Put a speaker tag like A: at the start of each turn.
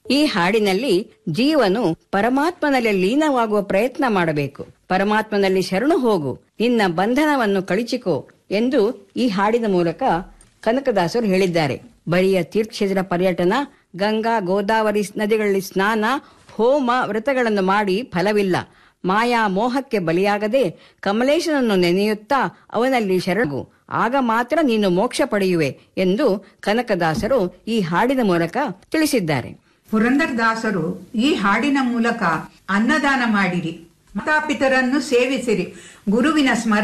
A: ಈ ಹಾಡಿನಲ್ಲಿ ಜೀವನು ಪರಮಾತ್ಮನಲ್ಲಿ ಲೀನವಾಗುವ ಪ್ರಯತ್ನ ಮಾಡಬೇಕು ಪರಮಾತ್ಮನಲ್ಲಿ ಶರಣು ಹೋಗು ನಿನ್ನ ಬಂಧನವನ್ನು ಕಳಿಚಿಕೋ ಎಂದು ಈ ಹಾಡಿನ ಮೂಲಕ ಕನಕದಾಸರು ಹೇಳಿದ್ದಾರೆ ಬರಿಯ ತೀರ್ಥಕ್ಷೇತ್ರ ಪರ್ಯಟನ ಗಂಗಾ ಗೋದಾವರಿ ನದಿಗಳಲ್ಲಿ ಸ್ನಾನ ಹೋಮ ವ್ರತಗಳನ್ನು ಮಾಡಿ ಫಲವಿಲ್ಲ ಮಾಯಾ ಮೋಹಕ್ಕೆ ಬಲಿಯಾಗದೆ ಕಮಲೇಶನನ್ನು ನೆನೆಯುತ್ತಾ ಅವನಲ್ಲಿ ಶರಣು ಆಗ ಮಾತ್ರ ನೀನು ಮೋಕ್ಷ ಪಡೆಯುವೆ ಎಂದು ಕನಕದಾಸರು ಈ ಹಾಡಿನ ಮೂಲಕ ತಿಳಿಸಿದ್ದಾರೆ
B: ಪುರಂದರದಾಸರು ಈ ಹಾಡಿನ ಮೂಲಕ ಅನ್ನದಾನ ಮಾಡಿರಿ ಮಾತಾಪಿತರನ್ನು ಸೇವಿಸಿರಿ ಗುರುವಿನ ಸ್ಮರಣೆ